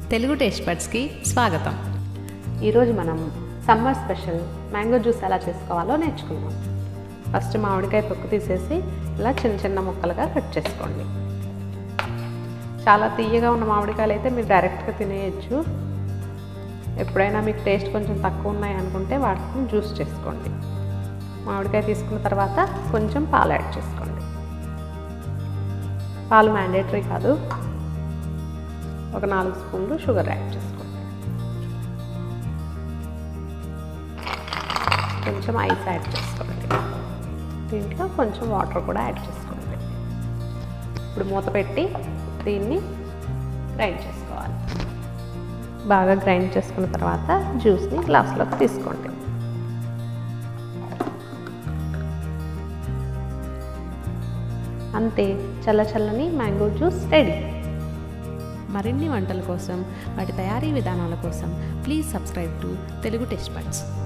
Telugu taste బడ్స్కి స్వాగతం ఈరోజు మనం సమ్మర్ స్పెషల్ మ్యాంగో జ్యూస్ ఎలా చేసుకోవాలో నేర్చుకుందాం ఫస్ట్ మామిడికాయ తొక్కు తీసేసి ఇలా చిన్న చిన్న ముక్కలుగా కట్ చేసుకోండి చాలా తీయగా ఉన్న మామిడికాయలు అయితే మీరు డైరెక్ట్గా తినేయచ్చు ఎప్పుడైనా మీకు టేస్ట్ కొంచెం తక్కువ ఉన్నాయి అనుకుంటే వాటిని జ్యూస్ చేసుకోండి మామిడికాయ తీసుకున్న తర్వాత కొంచెం పాలు యాడ్ చేసుకోండి పాలు మ్యాండేటరీ కాదు ఒక నాలుగు స్పూన్లు షుగర్ యాడ్ చేసుకోండి కొంచెం ఐస్ యాడ్ చేసుకోండి దీంట్లో కొంచెం వాటర్ కూడా యాడ్ చేసుకోండి ఇప్పుడు మూత పెట్టి దీన్ని గ్రైండ్ చేసుకోవాలి బాగా గ్రైండ్ చేసుకున్న తర్వాత జ్యూస్ని గ్లాస్లోకి తీసుకోండి అంతే చల్ల చల్లని మ్యాంగో జ్యూస్ రెడీ మరిన్ని వంటల కోసం వాటి తయారీ విధానాల కోసం please subscribe to Telugu taste buds